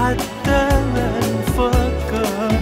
حتى ما نفكر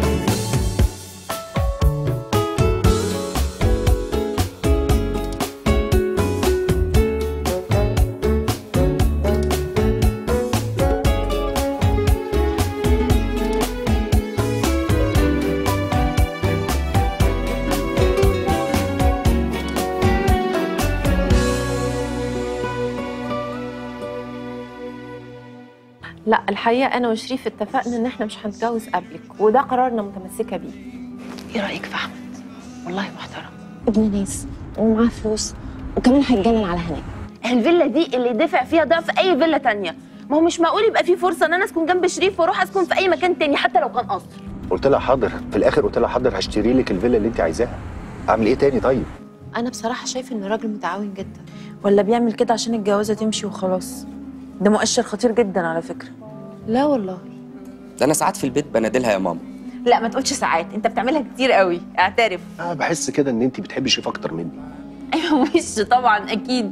لا الحقيقه انا وشريف اتفقنا ان احنا مش هنتجوز قبلك وده قرارنا متمسكه بيه ايه رايك في احمد والله محترم ابن ناس ومعاه فلوس وكمان هيتجنن على هناك الفيلا دي اللي دفع فيها ضعف اي فيلا تانية ما هو مش معقول يبقى في فرصه ان انا اسكن جنب شريف واروح اسكن في اي مكان تاني حتى لو كان قصر قلت لها حاضر في الاخر قلت لها حاضر هشتري لك الفيلا اللي انت عايزاها اعمل ايه تاني طيب انا بصراحه شايفه ان راجل متعاون جدا ولا بيعمل كده عشان الجوازه تمشي وخلاص ده مؤشر خطير جدا على فكره لا والله ده انا ساعات في البيت بنادلها يا ماما لا ما تقولش ساعات انت بتعملها كتير قوي اعترف انا بحس كده ان انت بتحبي شريف اكتر مني ايوه وش طبعا اكيد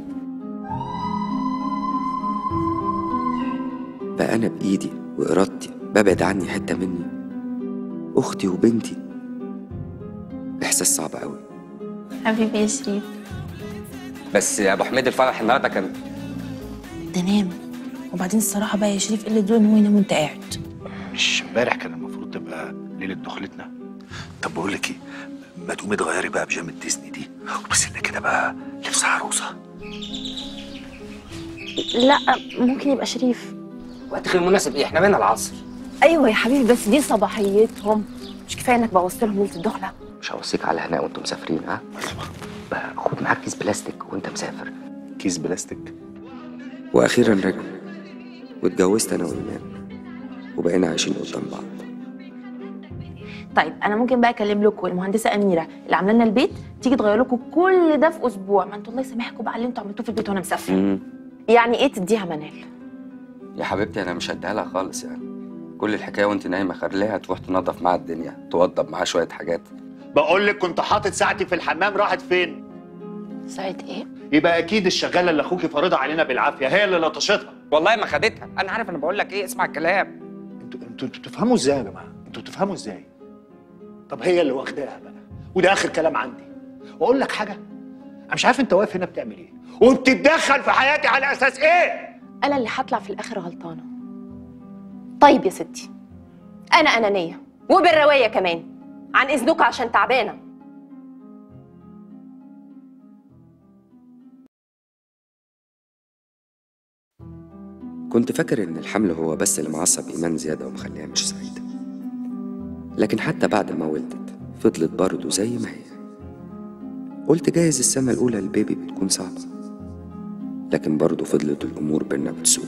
بقى انا بايدي وارادتي ببعد عني حته مني اختي وبنتي احساس صعب قوي حبيبي يا شريف بس يا ابو حميد الفرح النهارده كان ده نام وبعدين الصراحه بقى يا شريف ايه اللي دول ان هو ينام وانت قاعد مش امبارح كان المفروض تبقى ليله دخلتنا طب بقول لك ايه ما تقومي تغيري بقى بيجامه ديزني دي وبس لنا كده بقى لبس عروسه لا ممكن يبقى شريف وقت غير مناسب ايه احنا بين العصر ايوه يا حبيبي بس دي صباحيتهم مش كفايه انك بوظت لهم ليله الدخله مش هوصيك على هناء وانتم مسافرين ها بقى خد معاك كيس بلاستيك وانت مسافر كيس بلاستيك واخيرا رجع واتجوزت انا وايمان وبقينا عايشين قدام بعض طيب انا ممكن بقى اكلم لكم المهندسه اميره اللي عامله لنا البيت تيجي تغير لكم كل ده في اسبوع ما انتوا الله يسامحكم بقى اللي انتوا عملتوه في البيت وانا مسافره يعني ايه تديها منال يا حبيبتي انا مش هديها لها خالص يعني كل الحكايه وانت نايمه خليها تروح تنظف معاها الدنيا توضب معاها شويه حاجات بقول لك كنت حاطط ساعتي في الحمام راحت فين ساعة ايه؟ يبقى اكيد الشغاله اللي اخوكي فارضها علينا بالعافيه هي اللي لطشتها والله ما خدتها انا عارف انا بقول لك ايه اسمع الكلام انتوا انتوا انتوا بتفهموا ازاي يا جماعه انتوا بتفهموا ازاي طب هي اللي واخداها بقى وده اخر كلام عندي واقول لك حاجه انا مش عارف انت واقف هنا بتعمل ايه وبتتدخل في حياتي على اساس ايه انا اللي هطلع في الاخر غلطانه طيب يا ستي انا انانيه وبالروايه كمان عن اذنك عشان تعبانه كنت فاكر إن الحمل هو بس اللي معصب إيمان زيادة ومخليها مش سعيدة لكن حتى بعد ما ولدت فضلت برضه زي ما هي قلت جايز السنة الأولى البيبي بتكون صعبة لكن برضه فضلت الأمور بينا بتسوء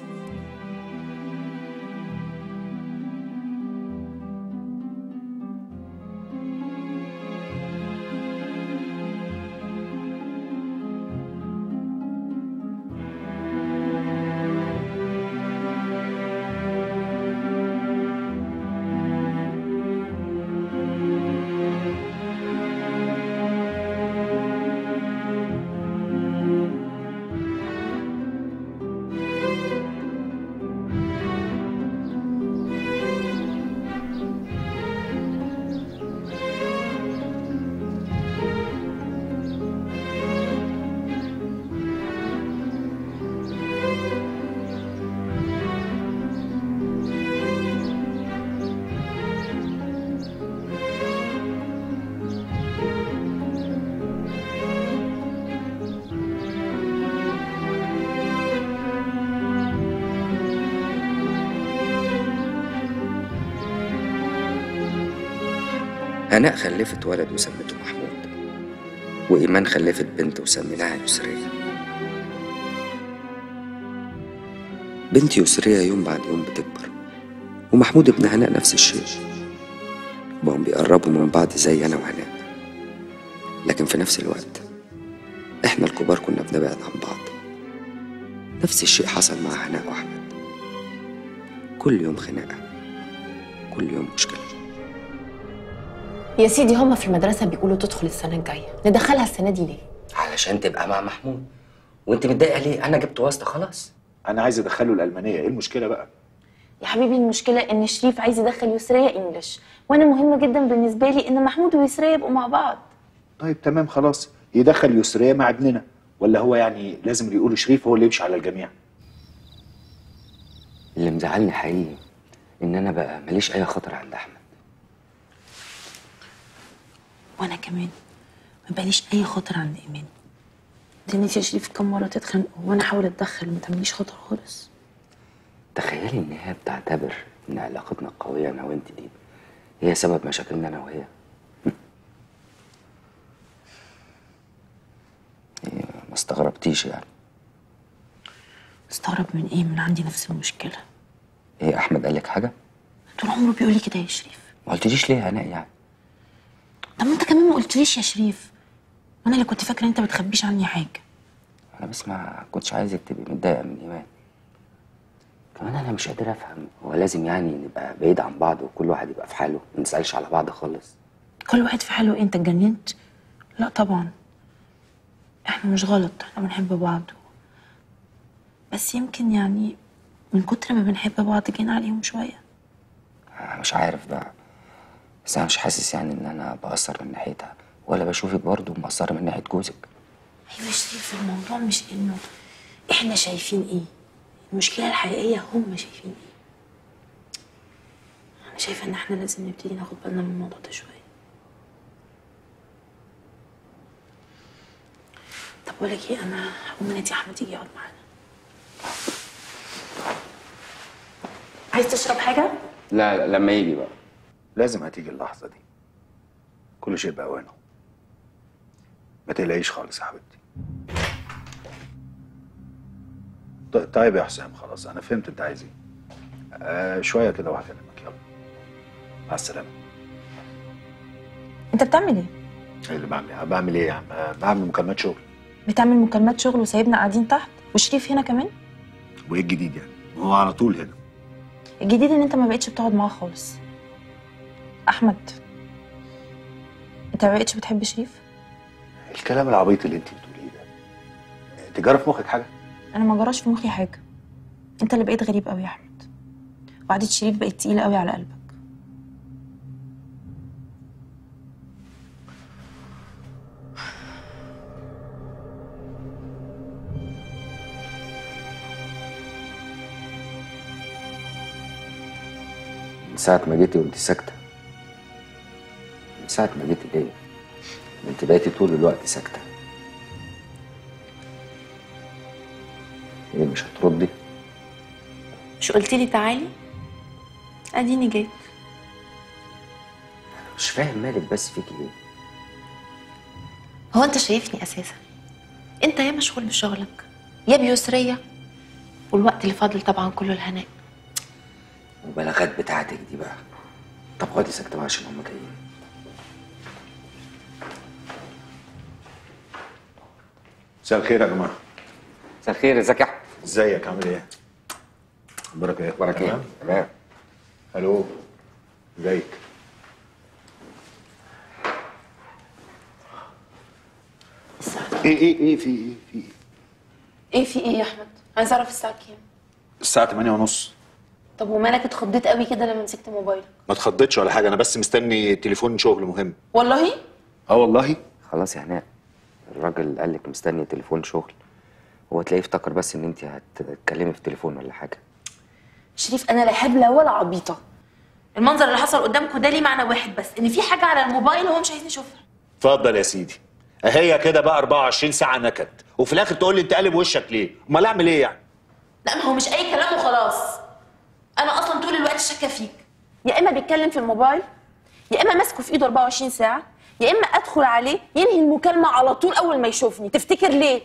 هناء خلفت ولد وسمته محمود وإيمان خلفت بنت وسميناها يسرية بنت يسرية يوم بعد يوم بتكبر ومحمود ابن هناء نفس الشيء بقوا بيقربوا من بعض زي أنا وهناء لكن في نفس الوقت إحنا الكبار كنا بنبعد عن بعض نفس الشيء حصل مع هناء وأحمد كل يوم خناقة كل يوم مشكلة يا سيدي هما في المدرسه بيقولوا تدخل السنه الجايه ندخلها السنه دي ليه علشان تبقى مع محمود وانت متضايقه ليه انا جبت واسطه خلاص انا عايز ادخله الالمانيه ايه المشكله بقى يا حبيبي المشكله ان شريف عايز يدخل يسريه انجلش وانا مهم جدا بالنسبه لي ان محمود ويسريه يبقوا مع بعض طيب تمام خلاص يدخل يسرية مع ابننا ولا هو يعني لازم اللي يقوله شريف هو اللي يمشي على الجميع اللي مزعلني حقيقي ان انا بقى ماليش اي خطر عند احمد وانا كمان ما باليش اي خطر عند ايمان ده نفسي يا شريف كم مره تتخانقوا وانا احاول اتدخل ما تعمليش خطر خالص تخيلي ان هي بتعتبر ان علاقتنا القويه انا وانت دي هي سبب مشاكلنا انا وهي هي ما استغربتيش يعني استغرب من ايه من عندي نفس المشكله ايه احمد قال لك حاجه طول عمره بيقول لي كده يا شريف ما قلتليش ليه يا هناء يعني طب ما انت كمان ما قلتليش يا شريف وانا اللي كنت فاكره انت بتخبيش عني حاجه انا بس ما كنتش عايزك تبقي متضايقه من ايمان كمان انا مش قادر افهم هو لازم يعني نبقى بعيد عن بعض وكل واحد يبقى في حاله ما نسالش على بعض خالص كل واحد في حاله إيه؟ انت اتجننت لا طبعا احنا مش غلط احنا بنحب بعض بس يمكن يعني من كتر ما بنحب بعض جينا عليهم شويه أنا مش عارف بقى بس انا مش حاسس يعني ان انا بأثر من ناحيتها ولا بشوفك برضه مقصرة من ناحية جوزك ايوه يا شريف الموضوع مش انه احنا شايفين ايه المشكله الحقيقيه هم شايفين ايه انا شايفه ان احنا لازم نبتدي ناخد بالنا من الموضوع ده شويه طب بقول لك ايه انا هقوم انادي احمد يجي يقعد معانا عايز تشرب حاجه لا لا لما يجي بقى لازم هتيجي اللحظة دي كل شيء بأوانه ما تقلقيش خالص يا حبيبتي ط- طيب يا حسام خلاص أنا فهمت أنت عايز إيه آه شوية كده وهكلمك يلا مع السلامة انت بتعمل ايه إيه اللي بعمل إيه؟ بعمل إيه يا عم؟ آه، بعمل مكالمات شغل بتعمل مكالمات شغل وسايبنا قاعدين تحت وشريف هنا كمان وإيه الجديد يعني؟ هو على طول هنا الجديد ان انت ما بقتش بتقعد معاه خالص احمد انت ما بقتش بتحب شريف الكلام العبيط اللي أنت بتقوليه ده أنت جرى في مخك حاجة؟ انا ما جراش في مخي حاجه انت اللي بقيت غريب قوي يا احمد وقعدة شريف بقت تقيله قوي على قلبك من ساعة ما جيتي وانت ساكتة من ساعة ما جيتي ليه انت بقيتي طول الوقت ساكتة ايه مش هتردي مش قلت لي تعالي اديني جيت مش فاهم مالك بس فيكي ايه هو انت شايفني اساسا انت يا مشغول بشغلك يا بيسرية والوقت اللي فاضل طبعا كله الهناء المبالغات بتاعتك دي بقى طب اقعدي ساكتة بقى عشان هما جايين مساء الخير يا جماعة مساء الخير ازيك يا احمد ازيك عامل ايه؟ اخبارك ايه؟ اخبارك ايه؟ تمام الو ازيك؟ ايه ايه ايه في ايه في ايه؟ ايه في ايه يا احمد عايز اعرف الساعه كام الساعة 8 ونص طب ومالك اتخضيت قوي كده لما مسكت موبايلك ما اتخضيتش ولا حاجة أنا بس مستني تليفون شغل مهم والله اه والله خلاص يا هناء الراجل قال لك مستني تليفون شغل هو تلاقيه افتكر بس ان انت هتتكلمي في تليفون ولا حاجه شريف انا لا هبله ولا عبيطه المنظر اللي حصل قدامكم ده ليه معنى واحد بس ان في حاجه على الموبايل هو مش عايزني اشوفها اتفضل يا سيدي هي كده بقى 24 ساعة نكد وفي الآخر تقول لي أنت قالب وشك ليه؟ أمال أعمل إيه يعني؟ لا ما هو مش اي كلام وخلاص انا اصلا طول الوقت شاكه فيك يا اما بيتكلم في الموبايل يا اما ماسكه في ايده 24 ساعه يا اما ادخل عليه ينهي المكالمه على طول اول ما يشوفني تفتكر ليه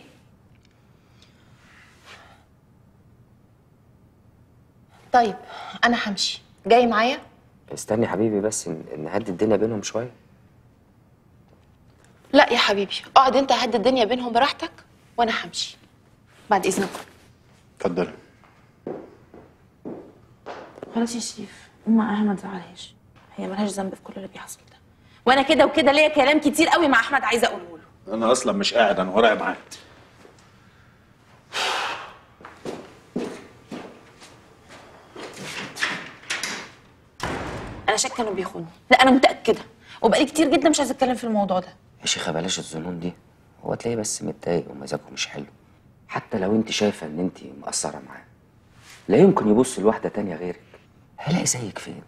طيب انا همشي جاي معايا استني حبيبي بس ن- نهدي الدنيا بينهم شويه لا يا حبيبي اقعد انت هدي الدنيا بينهم براحتك وانا همشي بعد اذنكم اتفضل خلاص يا شريف امها احمد ما تزعلهاش هي ملهاش ذنب في كل اللي بيحصل ده وانا كده وكده ليا كلام كتير قوي مع احمد عايزه اقوله له أنا أصلا مش قاعد أنا ورايا ميعاد انا شاكه انه بيخوني لا انا متاكده وبقالي كتير جدا مش عايزه اتكلم في الموضوع ده يا شيخه بلاش الظنون دي هو تلاقيه بس متضايق ومزاجه مش حلو حتى لو انت شايفه ان انت مقصره معاه لا يمكن يبص لواحده تانية غيرك هيلاقي زيك فين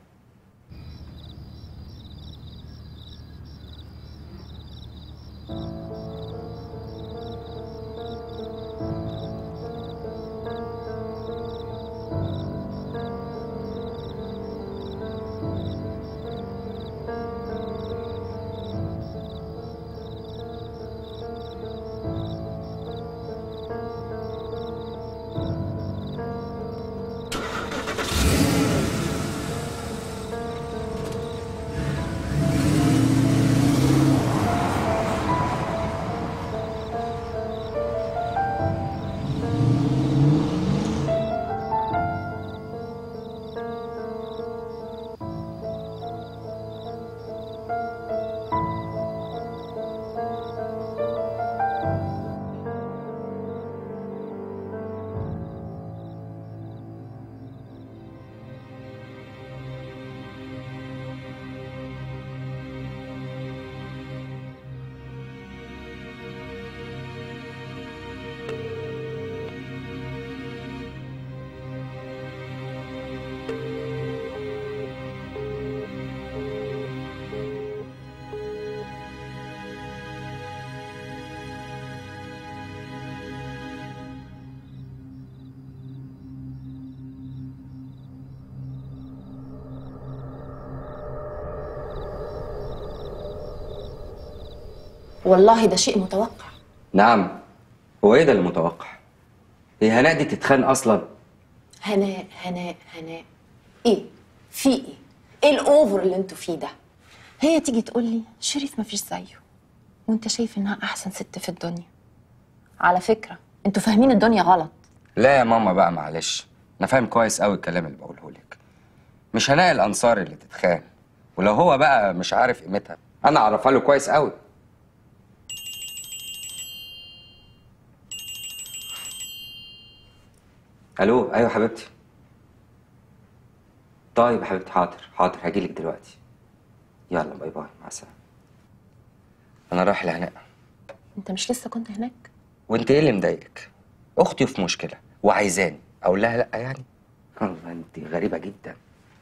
والله ده شيء متوقع نعم هو ايه ده اللي متوقع هي هناء دي تتخان اصلا هناء هناء هناء ايه في ايه ايه الاوفر اللي انتوا فيه ده هي تيجي تقول لي شريف مفيش زيه وانت شايف انها احسن ست في الدنيا على فكره انتوا فاهمين الدنيا غلط لا يا ماما بقى معلش انا فاهم كويس قوي الكلام اللي بقوله لك مش هناء الانصار اللي تتخان ولو هو بقى مش عارف قيمتها انا اعرفها له كويس قوي الو ايوه حبيبتي طيب يا حبيبتي حاضر حاضر هجيلك دلوقتي يلا باي باي مع السلامه انا رايح لهناء انت مش لسه كنت هناك وانت ايه اللي مضايقك اختي في مشكله وعايزاني اقول لها لا يعني والله انت غريبه جدا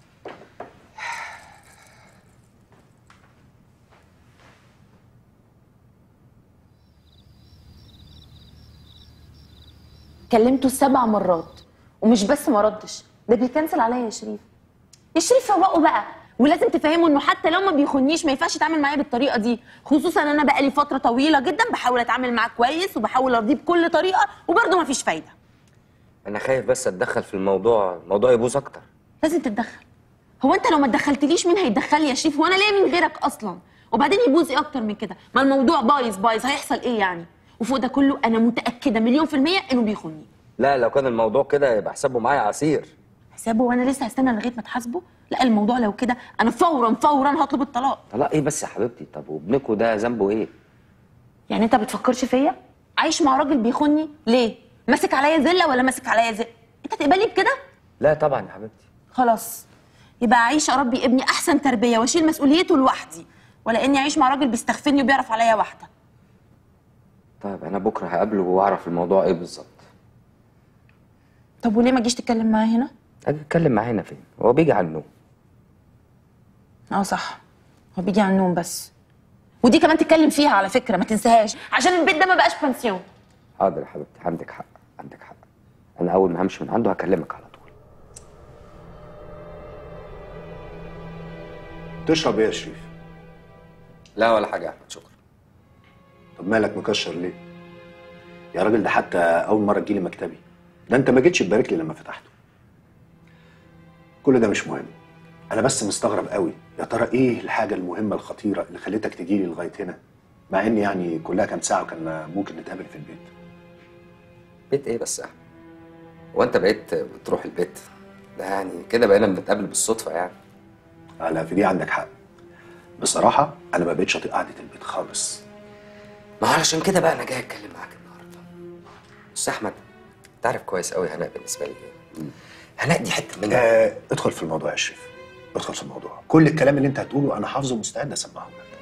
كلمته سبع مرات ومش بس ما ردش ده بيكنسل عليا يا شريف يا شريف فوقه بقى ولازم تفهموا انه حتى لو ما بيخونيش ما ينفعش يتعامل معايا بالطريقه دي خصوصا انا بقالي فتره طويله جدا بحاول اتعامل معاه كويس وبحاول ارضيه بكل طريقه وبرضه ما فيش فايده انا خايف بس اتدخل في الموضوع الموضوع يبوظ اكتر لازم تتدخل هو انت لو ما اتدخلتليش مين هيتدخل لي يا شريف وانا ليا من غيرك اصلا وبعدين يبوظ ايه اكتر من كده ما الموضوع بايظ بايظ هيحصل ايه يعني وفوق ده كله انا متاكده مليون في الميه انه بيخوني لا لو كان الموضوع كده يبقى حسابه معايا عصير حسابه وانا لسه هستنى لغايه ما تحاسبه لا الموضوع لو كده انا فورا فورا هطلب الطلاق طلاق ايه بس يا حبيبتي طب وابنكوا ده ذنبه ايه يعني انت بتفكرش فيا عايش مع راجل بيخوني ليه ماسك عليا زله ولا ماسك عليا زق انت تقبلي بكده لا طبعا يا حبيبتي خلاص يبقى اعيش اربي ابني احسن تربيه واشيل مسؤوليته لوحدي ولا اني اعيش مع راجل بيستغفلني وبيعرف عليا واحده طيب انا بكره هقابله واعرف الموضوع ايه بالظبط طب وليه ما تجيش تتكلم معاه هنا اجي اتكلم معاه هنا فين هو بيجي على النوم اه صح هو بيجي على النوم بس ودي كمان تتكلم فيها على فكره ما تنساهاش عشان البيت ده ما بقاش بنسيون حاضر يا حبيبتي عندك حق عندك حق انا اول ما همشي من عنده هكلمك على طول تشرب ايه يا شريف؟ لا ولا حاجه يا احمد شكرا طب مالك مكشر ليه؟ يا راجل ده حتى اول مره تجيلي مكتبي ده انت ما جيتش تبارك لي لما فتحته كل ده مش مهم انا بس مستغرب قوي يا ترى ايه الحاجه المهمه الخطيره اللي خلتك تجيلي لغايه هنا مع ان يعني كلها كام ساعه وكان ممكن نتقابل في البيت بيت ايه بس يا احمد هو انت بقيت بتروح البيت ده يعني كده بقينا بنتقابل بالصدفه يعني لا في دي عندك حق بصراحه انا ما بقتش اطيق قعده البيت خالص ما هو علشان كده بقى انا جاي اتكلم معاك النهارده بص يا احمد تعرف كويس قوي هناء بالنسبه لي ايه هناء دي حته منها آه ادخل في الموضوع يا شريف ادخل في الموضوع كل الكلام اللي انت هتقوله انا حافظه ومستعد اسمعه لك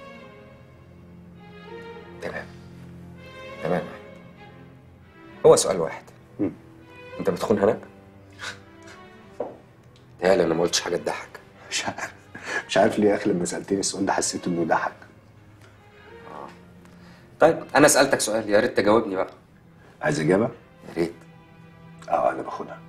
تمام تمام هو سؤال واحد مم. انت بتخون هناء؟ تهيألي انا ما قلتش حاجه تضحك مش عارف مش عارف ليه يا اخي لما سالتني السؤال ده حسيت انه ضحك طيب انا سالتك سؤال يا ريت تجاوبني بقى عايز اجابه؟ يا ريت اه انا باخدها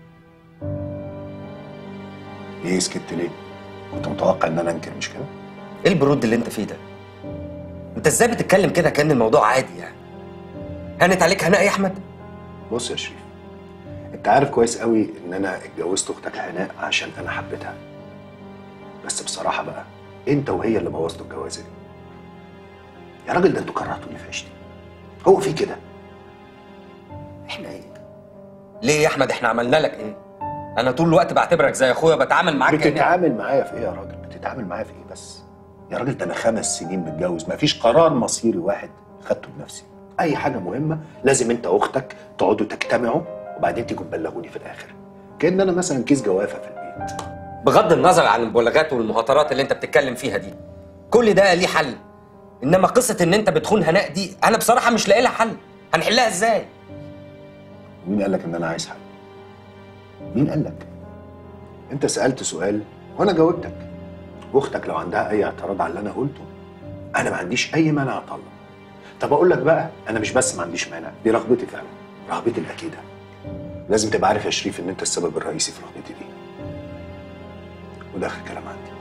ليه سكت ليه؟ كنت متوقع ان انا انكر مش كده؟ ايه البرود اللي انت فيه ده؟ انت ازاي بتتكلم كده كان الموضوع عادي يعني؟ هانت عليك هناء يا احمد؟ بص يا شريف انت عارف كويس قوي ان انا اتجوزت اختك هناء عشان انا حبيتها بس بصراحه بقى انت وهي اللي بوظتوا الجوازه دي يا راجل ده انتوا كرهتوني في عيشتي هو في كده احنا ايه؟ ليه يا احمد احنا عملنا لك ايه؟ انا طول الوقت بعتبرك زي اخويا بتعامل معاك كأني- بتتعامل معايا في ايه يا راجل بتتعامل معايا في ايه بس يا راجل ده انا خمس سنين متجوز مفيش قرار مصيري واحد خدته بنفسي اي حاجه مهمه لازم انت واختك تقعدوا تجتمعوا وبعدين تيجوا تبلغوني في الاخر كان انا مثلا كيس جوافه في البيت بغض النظر عن المبالغات والمهاترات اللي انت بتتكلم فيها دي كل ده ليه حل انما قصه ان انت بتخون هناء دي انا بصراحه مش لاقي لها حل هنحلها ازاي مين قال لك ان انا عايز حل مين قال لك انت سالت سؤال وانا جاوبتك واختك لو عندها اي اعتراض على اللي انا قلته انا ما عنديش اي مانع اطلق طب اقول لك بقى انا مش بس ما عنديش مانع دي رغبتي فعلا رغبتي الاكيده لازم تبقى عارف يا شريف ان انت السبب الرئيسي في رغبتي دي وده اخر كلام عندي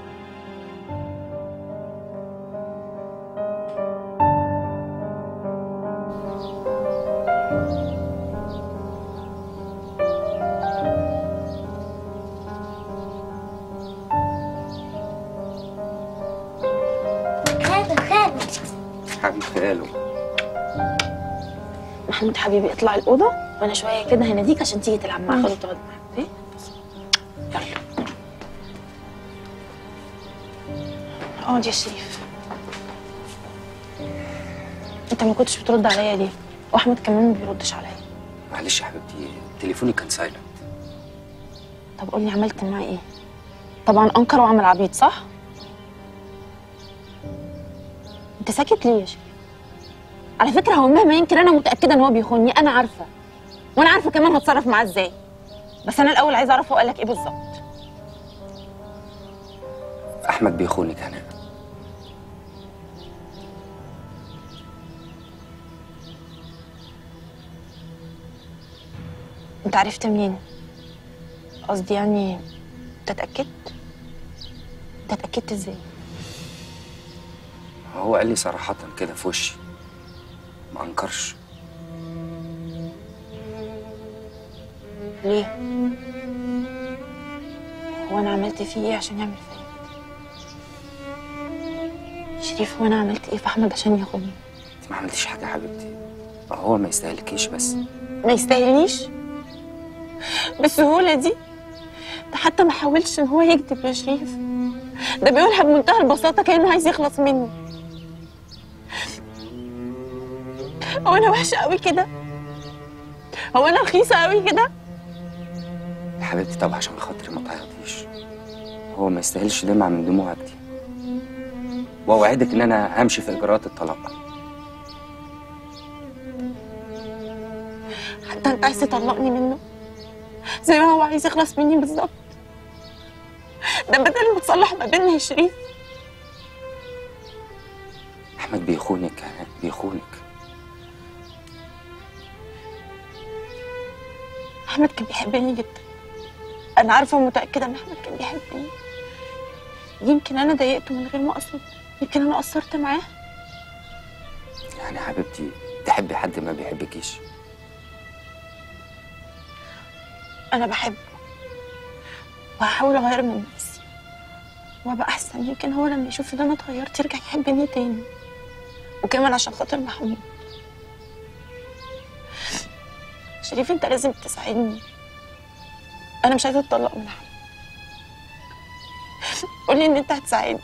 خالد خالد حبيب خياله محمود حبيبي اطلع الاوضه وانا شويه كده هناديك عشان تيجي تلعب معاك ولا تقعد معاك اوكي يلا اقعد يا شريف انت ما كنتش بترد عليا ليه واحمد كمان ما بيردش عليا معلش يا حبيبتي تليفوني كان سايلنت طب قولي عملت معاه ايه طبعا انكر وعمل عبيط صح انت ساكت ليه يا شريف على فكره هو مهما ينكر انا متاكده ان هو بيخوني انا عارفه وانا عارفه كمان هتصرف معاه ازاي بس انا الاول عايزه اعرف هو قالك ايه بالظبط احمد بيخونك هناء انت عرفت منين قصدي يعني انت اتاكدت انت اتاكدت ازاي هو قال لي صراحه كده في وشي ما انكرش ليه هو انا عملت فيه ايه عشان يعمل فيا كده؟ شريف هو انا عملت ايه في احمد عشان ياخدني انت ما عملتيش حاجه يا حبيبتي هو ما يستاهلكيش بس ما يستاهلنيش بالسهوله دي ده حتى ما حاولش ان هو يكذب يا شريف ده بيقولها بمنتهى البساطه كانه عايز يخلص مني هو انا وحشه قوي كده هو انا رخيصه قوي كده يا حبيبتي طب عشان خاطري ما تعيطيش هو ما يستاهلش دمعة من دموعك دي واوعدك ان انا همشي في اجراءات الطلاق حتى انت عايز تطلقني منه زي ما هو عايز يخلص مني بالظبط ده بدل ما تصلح ما بيننا يا شريف احمد بيخونك يا هناء بيخونك احمد كان بيحبني جدا انا عارفه ومتاكده ان احمد كان بيحبني يمكن انا ضايقته من غير ما اقصد يمكن انا قصرت معاه يعني يا حبيبتي تحبي حد ما بيحبكيش انا بحبه وهحاول اغير من نفسي وابقى احسن يمكن هو لما يشوف ان انا اتغيرت يرجع يحبني تاني وكمان عشان خاطر محمود شريف انت لازم تساعدني انا مش عايزه اتطلق من احمد قولي ان انت هتساعدني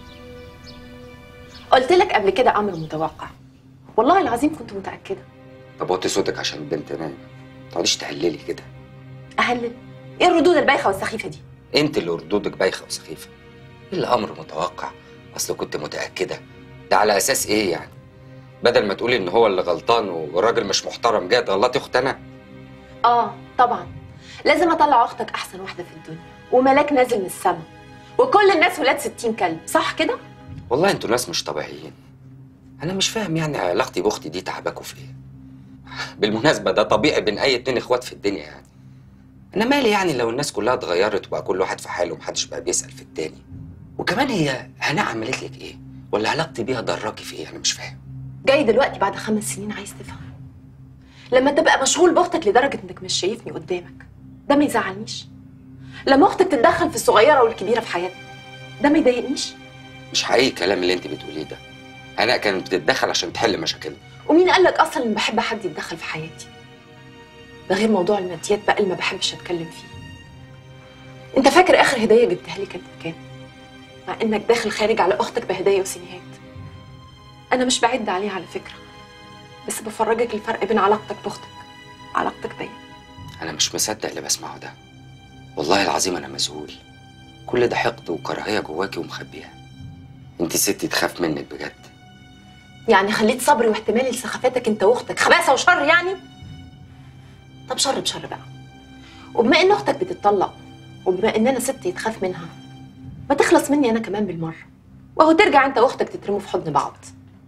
قلت لك قبل كده امر متوقع والله العظيم كنت متاكده طب وطي صوتك عشان البنت نايمه ما تقعديش تهللي كده اهلل ايه الردود البايخه والسخيفه دي انت اللي ردودك بايخه وسخيفه الامر متوقع اصل كنت متاكده ده على اساس ايه يعني بدل ما تقولي ان هو اللي غلطان والراجل مش محترم جاي تغلطي اخت انا اه طبعا لازم اطلع اختك احسن واحده في الدنيا وملاك نازل من السما وكل الناس ولاد ستين كلب صح كده والله انتوا ناس مش طبيعيين انا مش فاهم يعني علاقتي باختي دي تعباكوا في ايه بالمناسبه ده طبيعي بين اي اتنين اخوات في الدنيا يعني انا مالي يعني لو الناس كلها اتغيرت وبقى كل واحد في حاله ومحدش بقى بيسال في التاني وكمان هي هنا عملت لك ايه ولا علاقتي بيها ضراكي في ايه انا مش فاهم جاي دلوقتي بعد خمس سنين عايز تفهم لما تبقى مشغول باختك لدرجه انك مش شايفني قدامك ده ما يزعلنيش لما اختك تتدخل في الصغيره والكبيره في حياتنا ده ما يضايقنيش مش حقيقي الكلام اللي انت بتقوليه ده هناء كانت بتتدخل عشان تحل مشاكلنا ومين قال لك اصلا ان بحب حد يتدخل في حياتي ده غير موضوع الماديات بقى اللي ما بحبش اتكلم فيه انت فاكر اخر هديه جبتها لي كانت بكام مع انك داخل خارج على اختك بهدايا وسينيهات انا مش بعد عليها على فكره بس بفرجك الفرق بين علاقتك باختك وعلاقتك بيا انا مش مصدق اللي بسمعه ده والله العظيم انا مذهول كل ده حقد وكراهيه جواكي ومخبيها انت ستي تخاف منك بجد يعني خليت صبري واحتمالي لسخافاتك انت واختك خباثه وشر يعني طب شر بشر بقى وبما ان اختك بتتطلق وبما ان انا ست يتخاف منها ما تخلص مني انا كمان بالمره وهو ترجع انت واختك تترموا في حضن بعض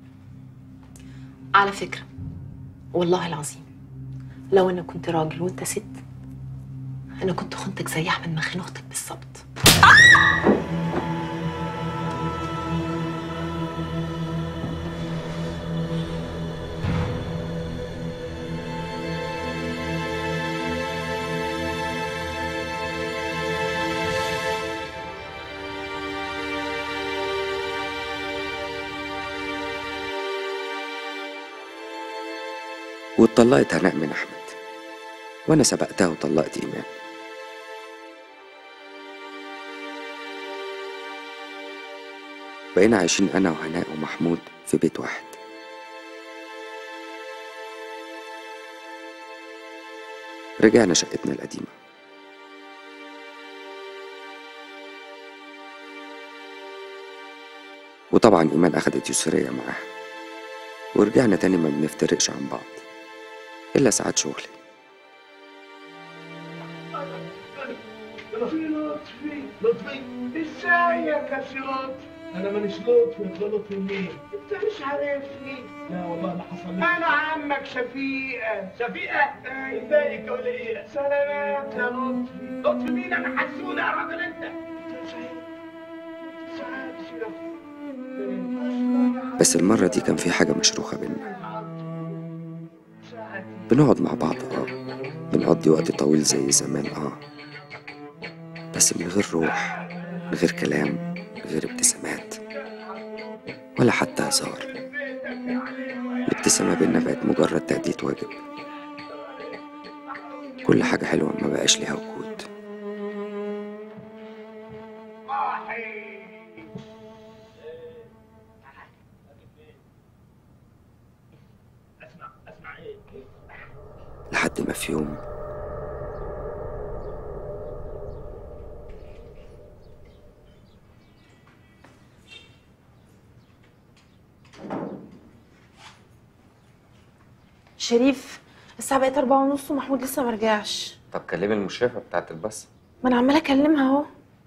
على فكره والله العظيم لو انا كنت راجل وانت ست انا كنت خنتك زي احمد ما خان اختك بالظبط واتطلقت هناء من احمد وانا سبقتها وطلقت ايمان بقينا عايشين انا وهناء ومحمود في بيت واحد رجعنا شقتنا القديمة وطبعا إيمان أخدت يسرية معاها ورجعنا تاني ما بنفترقش عن بعض إلا ساعات شغلي لطفي لطفي ازيك يا سي لطفي انا مانيش لطفي انت لطفي منين انت مش عارفني لا والله ما حصل لي انا عمك شفيقه شفيقه ازيك يا وليه سلامات يا لطفي لطفي مين انا حسونه يا راجل انت بس المرة دي كان في حاجة مشروخة بينا بنقعد مع بعض اه بنقضي وقت طويل زي زمان اه بس من غير روح من غير كلام من غير ابتسامات ولا حتى هزار الابتسامة بينا بقت مجرد تأدية واجب كل حاجة حلوة ما بقاش ليها وجود لحد ما في يوم شريف الساعة بقت أربعة ونص ومحمود لسه مرجعش طب كلمي المشرفة بتاعت الباص ما أنا عمالة أكلمها أهو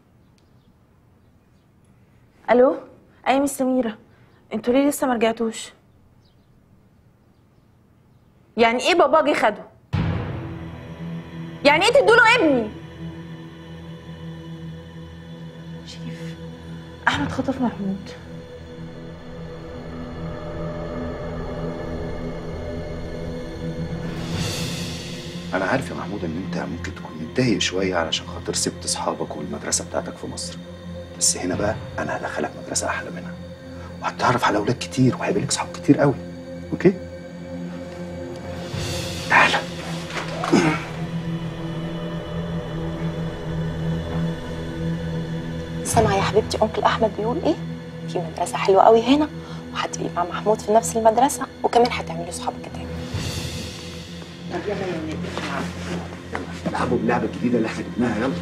ألو أيوة مس سميرة انتوا ليه لسه مرجعتوش يعني ايه بابا جه خده يعني ايه تدوله ابني شريف احمد خطف محمود انا عارف يا محمود ان انت ممكن تكون متضايق شويه علشان خاطر سبت اصحابك والمدرسه بتاعتك في مصر بس هنا بقى انا هدخلك مدرسه احلى منها وهتتعرف على اولاد كتير وهيبقى لك صحاب كتير قوي اوكي تعالى سامعة يا حبيبتي أنكل أحمد بيقول إيه؟ في مدرسة حلوة قوي هنا وهتبقي مع محمود في نفس المدرسة وكمان هتعملي صحاب كتير طب يلا يا ولاد نلعب. العبوا باللعبه الجديده اللي احنا جبناها يلا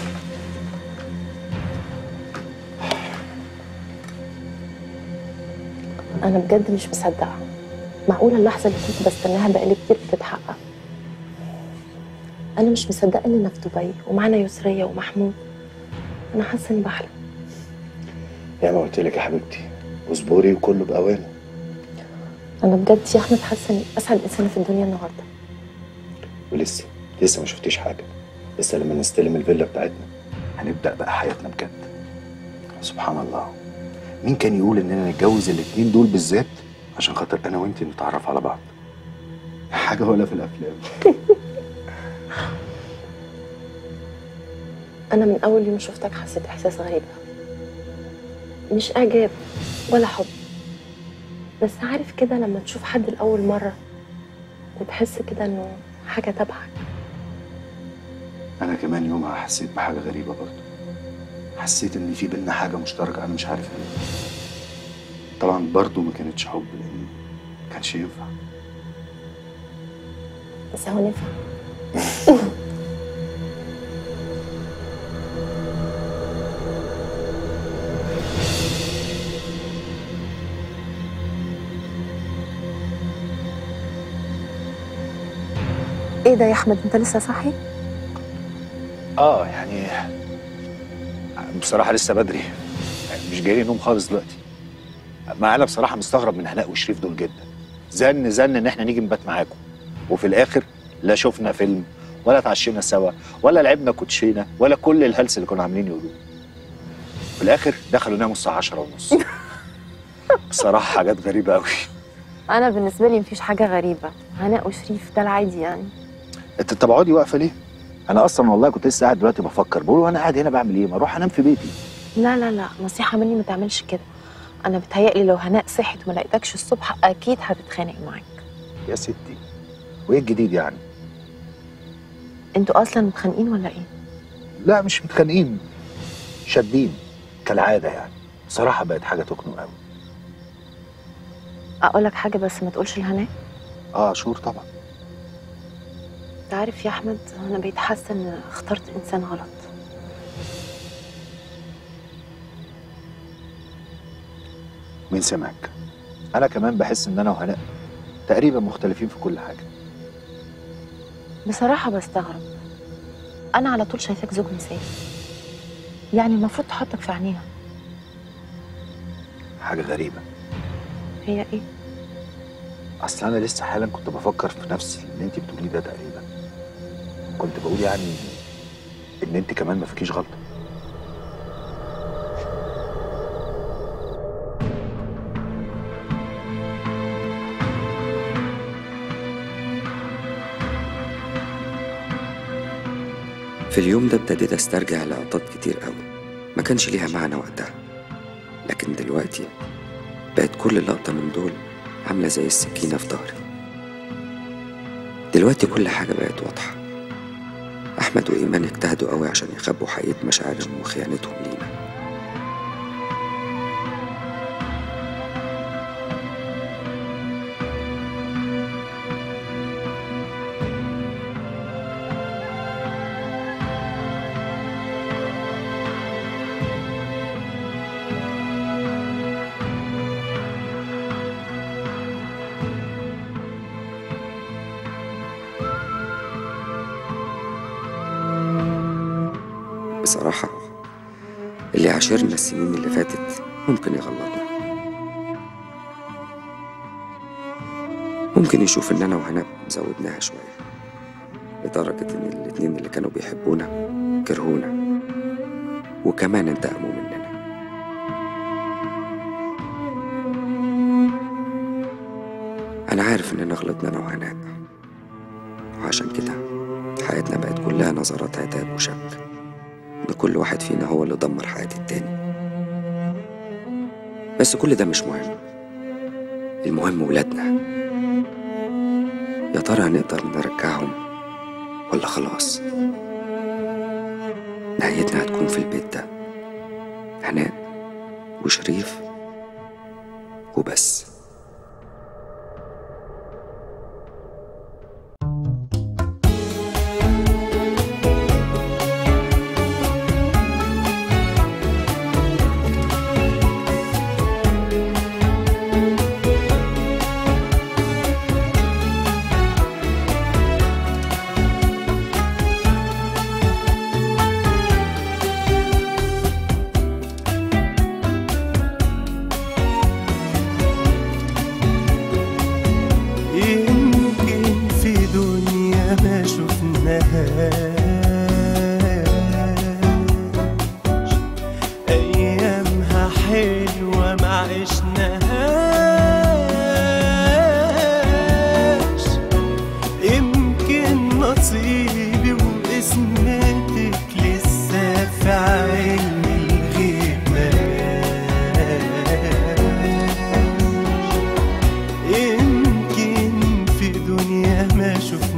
انا بجد مش مصدقه معقوله اللحظه اللي كنت بستناها بقالي كتير بتتحقق انا مش مصدقه اننا في دبي ومعانا يسريه ومحمود انا حاسه اني بحلم يا ما قلت لك يا حبيبتي اصبري وكله باوانه انا بجد يا احمد حاسه اني اسعد انسانه في الدنيا النهارده ولسه لسه ما شفتيش حاجه لسه لما نستلم الفيلا بتاعتنا هنبدا بقى حياتنا بجد سبحان الله مين كان يقول اننا نتجوز الاتنين دول بالذات عشان خاطر انا وانت نتعرف على بعض حاجه ولا في الافلام انا من اول يوم شفتك حسيت احساس غريب مش اعجاب ولا حب بس عارف كده لما تشوف حد لاول مره وتحس كده انه حاجه تبعك انا كمان يومها حسيت بحاجه غريبه برضه حسيت ان في بينا حاجه مشتركه انا مش عارف ايه طبعا برضه ما كانتش حب لان ما كانش ينفع بس هو نفع ايه ده يا احمد انت لسه صاحي اه يعني بصراحه لسه بدري يعني مش جاي لي نوم خالص دلوقتي ما انا بصراحه مستغرب من هناء وشريف دول جدا زن زن ان احنا نيجي نبات معاكم وفي الاخر لا شفنا فيلم ولا اتعشينا سوا ولا لعبنا كوتشينه ولا كل الهلس اللي كنا عاملين يقولوه في الاخر دخلوا ناموا الساعه 10 ونص بصراحه حاجات غريبه قوي انا بالنسبه لي مفيش حاجه غريبه هناء وشريف ده العادي يعني انت طب اقعدي واقفه ليه انا اصلا والله كنت لسه قاعد دلوقتي بفكر بقول وانا قاعد هنا بعمل ايه ما اروح انام في بيتي لا لا لا نصيحه مني ما تعملش كده انا بتهيألي لو هناء صحت وما لقيتكش الصبح اكيد هتتخانق معاك يا ستي وايه الجديد يعني انتوا اصلا متخانقين ولا ايه لا مش متخانقين شادين كالعاده يعني بصراحه بقت حاجه تخنق قوي اقول لك حاجه بس ما تقولش لهناء اه شور طبعا انت عارف يا احمد انا بقيت حاسه ان اخترت انسان غلط مين سمعك انا كمان بحس ان انا وهناء تقريبا مختلفين في كل حاجه بصراحه بستغرب انا على طول شايفاك زوج مثالي يعني المفروض تحطك في عينيها حاجه غريبه هي ايه اصل انا لسه حالا كنت بفكر في نفس اللي انت بتقوليه ده تقريبا كنت بقول يعني ان انت كمان ما فيكيش غلطه في اليوم ده ابتديت استرجع لقطات كتير قوي ما كانش ليها معنى وقتها لكن دلوقتي بقت كل لقطة من دول عاملة زي السكينة في ظهري دلوقتي كل حاجة بقت واضحة أحمد وإيمان اجتهدوا قوي عشان يخبوا حقيقة مشاعرهم وخيانتهم لينا بصراحة اللي عاشرنا السنين اللي فاتت ممكن يغلطنا ممكن يشوف إن أنا وهنا زودناها شوية لدرجة إن الاتنين اللي كانوا بيحبونا كرهونا وكمان انتقموا مننا أنا عارف إننا غلطنا أنا وهناء وعشان كده حياتنا بقت كلها نظرات عتاب وشك إن كل واحد فينا هو اللي دمر حياة التاني بس كل ده مش مهم المهم ولادنا يا ترى هنقدر نرجعهم ولا خلاص نهايتنا هتكون في البيت ده هناء وشريف وبس لسه ما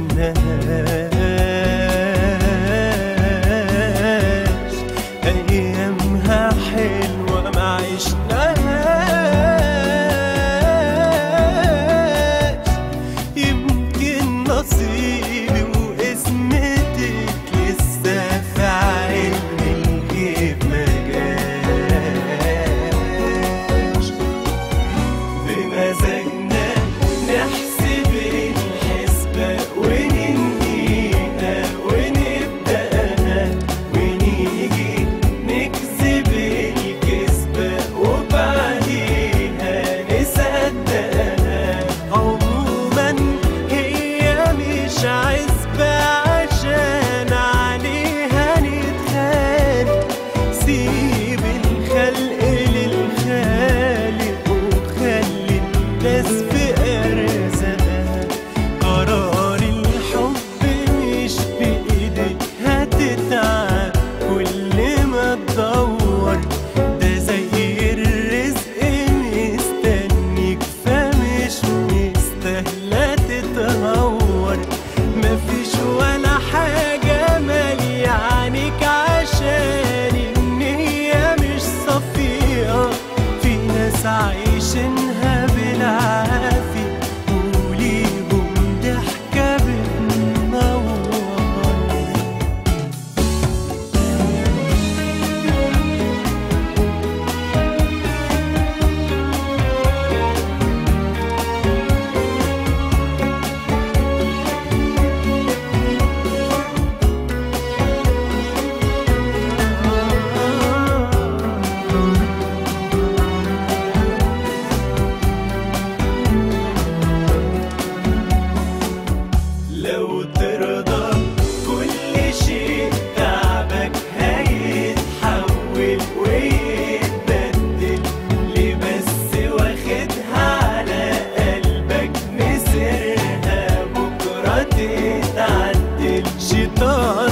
شفناهاش أيامها حلوة ما عشناهاش يمكن نصيبي واسمتك لسه في علم الغيب ما جاش بمزاجنا نحسب الحسبة وننهيها ونبدأها ونيجي نكذب الكذبة وبعديها نصدقها عموما هي مش عزبة عشان عليها نتخانق سيب الخلق للخالق وخلي الناس في أرزاقها قرار الحب مش بإيدك هتتعب كل ما تدور ده زي الرزق مستنيك فمش مستاهلة تتهور مفيش ولا حاجة مالية عنك عشان النية مش صفية في ناس عايشينها بالعافية وليهم ضحكة بتنور لو ترضى كل شيء تعبك هيتحول ويتبدل ليه بس واخدها على قلبك مسرها بكرة تتعدل شيطان